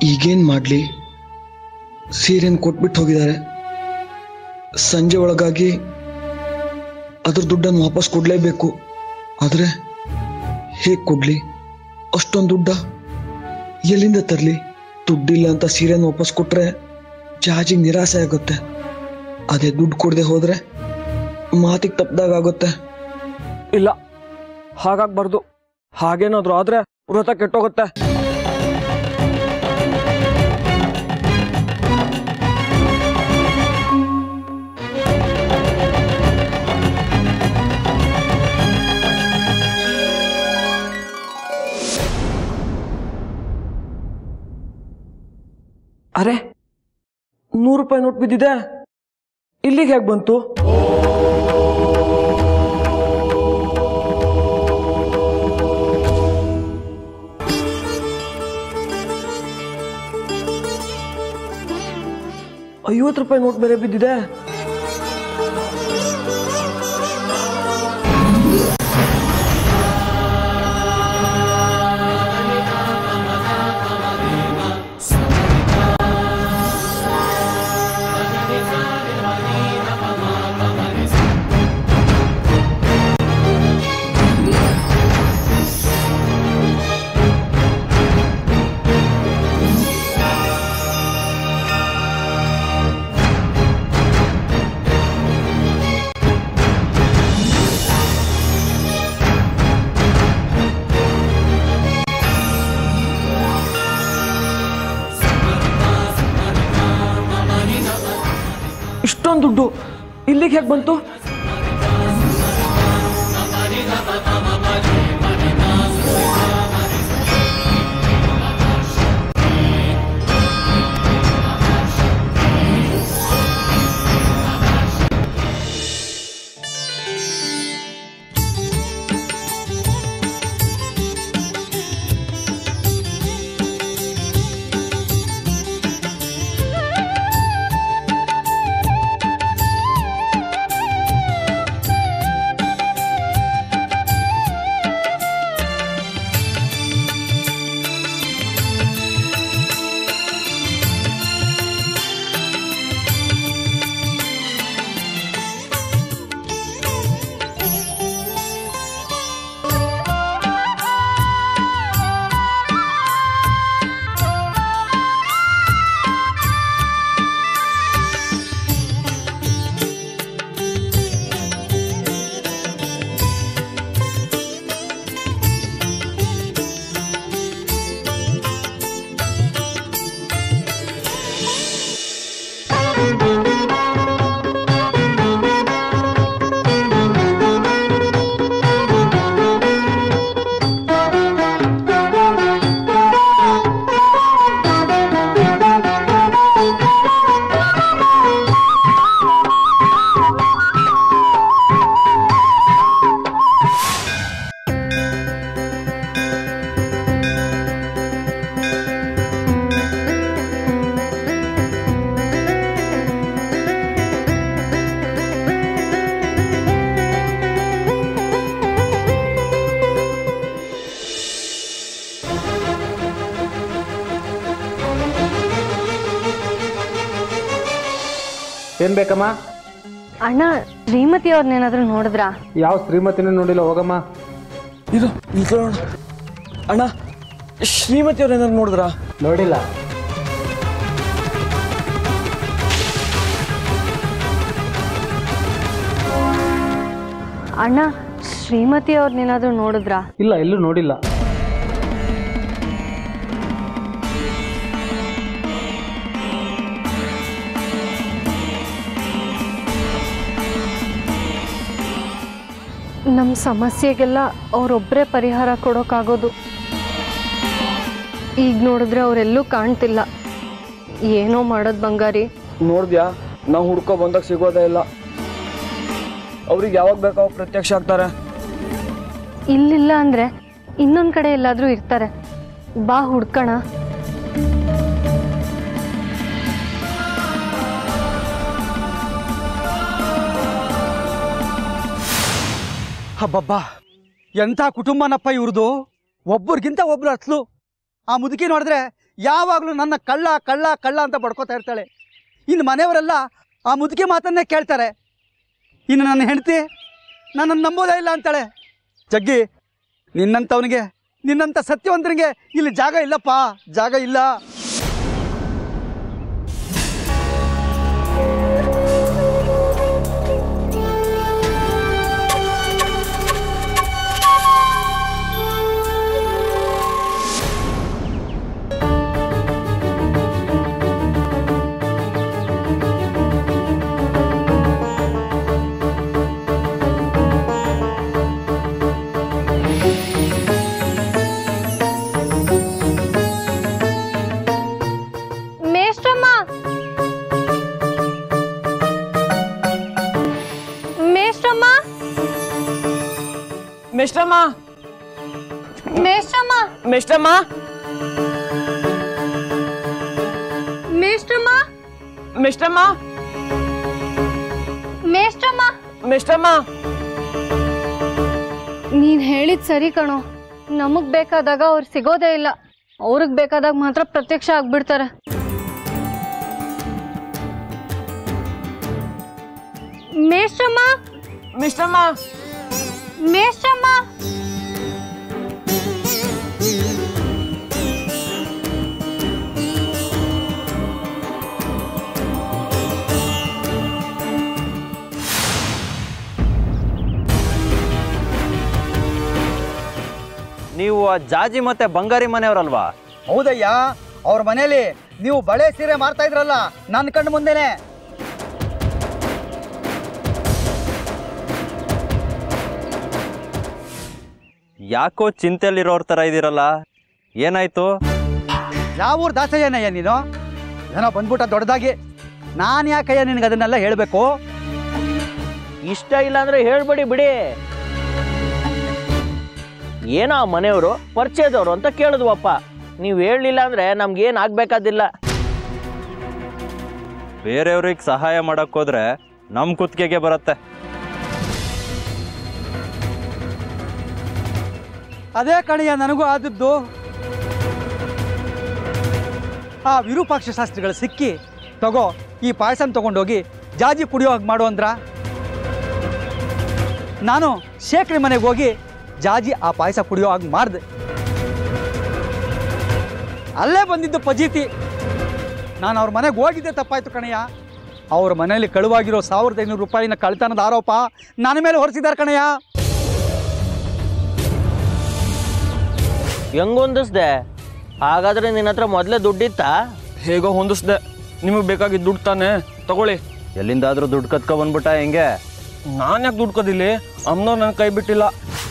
ಈಗೇನು ಮಾಡಲಿ ಸೀರೆನ ಕೊಟ್ಬಿಟ್ಟು ಹೋಗಿದ್ದಾರೆ ಸಂಜೆ ಒಳಗಾಗಿ ಅದ್ರ ದುಡ್ಡನ್ನು ವಾಪಸ್ ಕೊಡಲೇಬೇಕು ಆದರೆ ಹೇಗೆ ಕೊಡಲಿ ಅಷ್ಟೊಂದು ದುಡ್ಡ ಎಲ್ಲಿಂದ ತರಲಿ ದುಡ್ಡಿಲ್ಲ ಅಂತ ಸೀರೆನ ವಾಪಸ್ ಕೊಟ್ರೆ ಜಾಜಿಗೆ ನಿರಾಸೆ ಆಗುತ್ತೆ ಅದೇ ದುಡ್ಡು ಕೊಡದೆ ಹೋದ್ರೆ ಮಾತಿಗೆ ತಪ್ಪದಾಗ ಆಗುತ್ತೆ ಇಲ್ಲ ಹಾಗಾಗ್ಬಾರ್ದು ಹಾಗೇನಾದ್ರು ಆದ್ರೆ ವ್ರತ ಕೆಟ್ಟೋಗುತ್ತೆ ಅರೆ ನೂರು ರೂಪಾಯಿ ನೋಟ್ ಬಿದ್ದಿದೆ ಇಲ್ಲಿಗೆ ಹೇಗೆ ಬಂತು ಐವತ್ತು ರೂಪಾಯಿ ನೋಟ್ ಬೇರೆ ಬಿದ್ದಿದೆ ಇಷ್ಟೊಂದು ದುಡ್ಡು ಇಲ್ಲಿಗೆ ಹೇಗೆ ಬಂತು ಏನ್ ಬೇಕಮ್ಮ ಅಣ್ಣ ಶ್ರೀಮತಿ ಅವ್ರನ್ನೇನಾದ್ರೂ ನೋಡಿದ್ರಾ ಯಾವ ಶ್ರೀಮತಿನೂ ನೋಡಿಲ್ಲ ಹೋಗಮ್ಮ ಇದು ನಿಂತ್ಕೊಳ್ಳೋಣ ಅಣ್ಣ ಶ್ರೀಮತಿ ಅವ್ರು ಏನಾದ್ರು ನೋಡಿದ್ರಾ ನೋಡಿಲ್ಲ ಅಣ್ಣ ಶ್ರೀಮತಿ ಅವ್ರನ್ನೇನಾದ್ರೂ ನೋಡಿದ್ರಾ ಇಲ್ಲ ಎಲ್ಲೂ ನೋಡಿಲ್ಲ ನಮ್ಮ ಸಮಸ್ಯೆಗೆಲ್ಲ ಅವರೊಬ್ಬರೇ ಪರಿಹಾರ ಕೊಡೋಕ್ಕಾಗೋದು ಈಗ ನೋಡಿದ್ರೆ ಅವರೆಲ್ಲೂ ಕಾಣ್ತಿಲ್ಲ ಏನೋ ಮಾಡೋದು ಬಂಗಾರಿ ನೋಡಿದ್ಯಾ ನಾವು ಹುಡ್ಕೋ ಬಂದಾಗ ಸಿಗೋದೇ ಇಲ್ಲ ಅವ್ರಿಗೆ ಯಾವಾಗ ಬೇಕಾವಾಗ ಪ್ರತ್ಯಕ್ಷ ಆಗ್ತಾರೆ ಇಲ್ಲಿಲ್ಲ ಅಂದರೆ ಇನ್ನೊಂದು ಕಡೆ ಎಲ್ಲಾದರೂ ಇರ್ತಾರೆ ಬಾ ಹುಡ್ಕಣ ಹಬ್ಬಬ್ಬಾ ಎಂಥ ಕುಟುಂಬನಪ್ಪ ಇವ್ರದು ಒಬ್ಬರಿಗಿಂತ ಒಬ್ರು ಹತ್ಲು ಆ ಮುದುಕಿ ನೋಡಿದ್ರೆ ಯಾವಾಗಲೂ ನನ್ನ ಕಳ್ಳ ಕಳ್ಳ ಕಳ್ಳ ಅಂತ ಬಡ್ಕೋತಾ ಇರ್ತಾಳೆ ಇನ್ನು ಮನೆಯವರೆಲ್ಲ ಆ ಮುದುಕಿ ಮಾತನ್ನೇ ಕೇಳ್ತಾರೆ ಇನ್ನು ನನ್ನ ಹೆಂಡತಿ ನನ್ನನ್ನು ನಂಬೋದೇ ಇಲ್ಲ ಅಂತಾಳೆ ಜಗ್ಗಿ ನಿನ್ನಂಥವನಿಗೆ ನಿನ್ನಂಥ ಸತ್ಯವಂತನಿಗೆ ಇಲ್ಲಿ ಜಾಗ ಇಲ್ಲಪ್ಪ ಜಾಗ ಇಲ್ಲ ಮೇಷ್ಟ್ರಮ್ಮ ಮೇಷ್ಟ್ರಮ್ಮ ಮಿಸ್ಟಮ್ಮ ಮೇಷ್ಟ್ರಮ್ಮ ಮಿಸ್ಟಮ್ಮ ಮೇಷ್ಟ್ರಮ್ಮ ಮಿಸ್ಟಮ್ಮ ಮೇಷ್ಟ್ರಮ್ಮ ಮಿಸ್ಟಮ್ಮ ನೀನ್ ಹೇಳಿದ್ ಸರಿ ಕಣೋ ನಮಗ್ ಬೇಕಾದಾಗ ಅವ್ರು ಸಿಗೋದೇ ಇಲ್ಲ ಅವ್ರಿಗೆ ಬೇಕಾದಾಗ ಮಾತ್ರ ಪ್ರತ್ಯಕ್ಷ ಆಗ್ಬಿಡ್ತಾರೆ ಮೇಷ್ಟ್ರಮ್ಮ ಮಿಸ್ಟಮ್ಮ ಮೇಷ್ಟ್ರಮ್ಮ ನೀವು ಆ ಜಾಜಿ ಮತ್ತೆ ಬಂಗಾರಿ ಮನೆಯವರಲ್ವಾ ಹೌದಯ್ಯ ಅವ್ರ ಮನೇಲಿ ನೀವು ಬಳೆ ಸೀರೆ ಮಾರ್ತಾ ಇದ್ರಲ್ಲ ನನ್ನ ಕಣ್ಣು ಮುಂದೆನೆ ಯಾಕೋ ಚಿಂತೆಯಲ್ಲಿರೋರ್ ಥರ ಇದ್ದೀರಲ್ಲ ಏನಾಯ್ತು ಯಾವ ಊರು ದಾಸಯ್ಯನಯ್ಯ ನೀನು ಏನೋ ಬಂದ್ಬಿಟ್ಟ ದೊಡ್ಡದಾಗಿ ನಾನು ಯಾಕಯ್ಯ ನಿನಗೆ ಅದನ್ನೆಲ್ಲ ಹೇಳಬೇಕು ಇಷ್ಟ ಇಲ್ಲ ಅಂದ್ರೆ ಹೇಳ್ಬೇಡಿ ಬಿಡಿ ಏನೋ ಆ ಮನೆಯವರು ಪರಿಚಯದವರು ಅಂತ ಕೇಳಿದ್ವಪ್ಪ ನೀವು ಹೇಳಲಿಲ್ಲ ಅಂದ್ರೆ ನಮ್ಗೇನು ಆಗ್ಬೇಕಾದಿಲ್ಲ ಬೇರೆಯವ್ರಿಗೆ ಸಹಾಯ ಮಾಡಕ್ ಹೋದ್ರೆ ನಮ್ ಕುತ್ತಿಗೆಗೆ ಬರುತ್ತೆ ಅದೇ ಕಣಯ್ಯ ನನಗೂ ಆದದ್ದು ಆ ವಿರೂಪಾಕ್ಷ ಶಾಸ್ತ್ರಿಗಳು ಸಿಕ್ಕಿ ತಗೋ ಈ ಪಾಯಸನ ತಗೊಂಡೋಗಿ ಜಾಜಿ ಕುಡಿಯೋ ಹಾಗೆ ಮಾಡು ಅಂದ್ರ ನಾನು ಶೇಖರಿ ಮನೆಗೆ ಹೋಗಿ ಜಾಜಿ ಆ ಪಾಯಸ ಕುಡಿಯೋ ಹಾಗೆ ಮಾಡಿದೆ ಅಲ್ಲೇ ಬಂದಿದ್ದು ಪಜೀತಿ ನಾನು ಅವ್ರ ಮನೆಗೆ ಹೋಗಿದ್ದೆ ತಪ್ಪಾಯ್ತು ಕಣಯ್ಯ ಅವ್ರ ಮನೆಯಲ್ಲಿ ಕಳುವಾಗಿರೋ ಸಾವಿರದ ಐನೂರು ರೂಪಾಯಿನ ಕಳ್ತನದ ಆರೋಪ ನನ್ನ ಮೇಲೆ ಹೊರಿಸಿದ್ದಾರೆ ಕಣಯ್ಯ ಹೆಂಗೊಂದಿಸ್ದೆ ಹಾಗಾದ್ರೆ ನಿನ್ನ ಹತ್ರ ಮೊದಲೇ ದುಡ್ಡಿತ್ತಾ ಹೇಗೋ ಹೊಂದಿಸ್ದೆ ನಿಮಗೆ ಬೇಕಾಗಿದ್ದು ದುಡ್ಡು ತಾನೆ ತಗೊಳ್ಳಿ ಎಲ್ಲಿಂದಾದ್ರೂ ದುಡ್ಡು ಕತ್ಕೊ ಬಂದ್ಬಿಟ್ಟ ಹೆಂಗೆ ನಾನು ಯಾಕೆ ದುಡ್ಡು ಕದಿಲ್ಲಿ ಅಮ್ಮನವ್ರು ನನ್ನ ಕೈ ಬಿಟ್ಟಿಲ್ಲ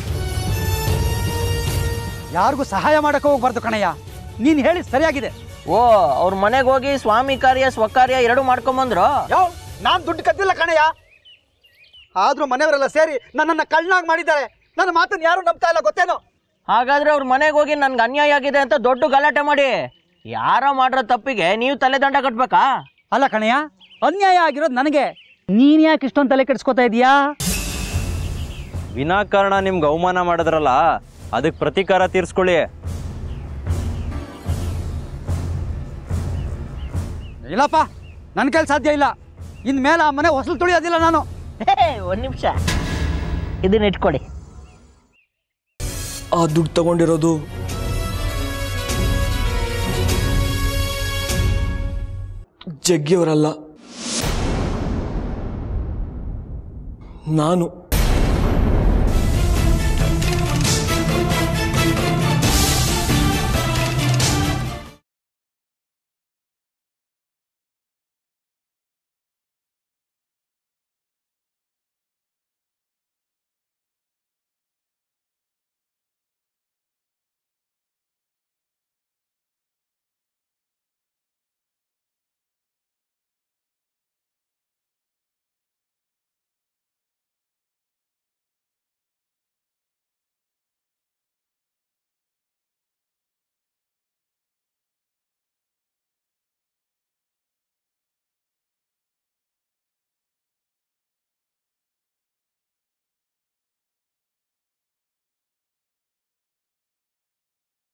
ಯಾರಿಗೂ ಸಹಾಯ ಮಾಡಕ್ಕೆ ಹೋಗ್ಬಾರ್ದು ಕಣಯ್ಯ ನೀನು ಹೇಳಿ ಸರಿಯಾಗಿದೆ ಓ ಅವ್ರ ಮನೆಗೆ ಹೋಗಿ ಸ್ವಾಮಿ ಕಾರ್ಯ ಸ್ವಕಾರ್ಯ ಎರಡು ಮಾಡ್ಕೊಂಬಂದ್ರು ಯಾವ ನಾನು ದುಡ್ಡು ಕದ್ದಿಲ್ಲ ಕಣಯ್ಯ ಆದ್ರೂ ಮನೆಯವರೆಲ್ಲ ಸೇರಿ ನನ್ನನ್ನು ಕಳ್ಳನಾಗಿ ಮಾಡಿದ್ದಾರೆ ನನ್ನ ಮಾತನ್ನು ಯಾರು ನಂಬ್ತಾ ಇಲ್ಲ ಗೊತ್ತೇನೋ ಹಾಗಾದ್ರೆ ಅವ್ರ ಮನೆಗೆ ಹೋಗಿ ನನ್ಗೆ ಅನ್ಯಾಯ ಆಗಿದೆ ಅಂತ ದೊಡ್ಡ ಗಲಾಟೆ ಮಾಡಿ ಯಾರೋ ಮಾಡಿರೋ ತಪ್ಪಿಗೆ ನೀವು ತಲೆದಂಡ ಕಟ್ಬೇಕಾ ಅಲ್ಲ ಕಣಯ್ಯ ಅನ್ಯಾಯ ಆಗಿರೋದು ನನಗೆ ನೀನ್ ಯಾಕೆ ಇಷ್ಟೊಂದು ತಲೆ ಕೆಡಿಸ್ಕೊತಾ ಇದೀಯಾ ವಿನಾಕಾರಣ ನಿಮ್ಗೆ ಅವಮಾನ ಮಾಡಿದ್ರಲ್ಲ ಅದಕ್ಕೆ ಪ್ರತೀಕಾರ ತೀರ್ಸ್ಕೊಳ್ಳಿ ಇಲ್ಲಪ್ಪ ನನ್ನ ಕೈಲಿ ಸಾಧ್ಯ ಇಲ್ಲ ಇನ್ಮೇಲೆ ಆ ಮನೆ ಹೊಸಲು ತುಳಿಯೋದಿಲ್ಲ ನಾನು ಹೇ, ಒಂದ್ ನಿಮಿಷ ಇದನ್ನ ಇಟ್ಕೊಡಿ ಆ ದುಡ್ಡು ತಗೊಂಡಿರೋದು ಜಗ್ಗಿಯವರಲ್ಲ ನಾನು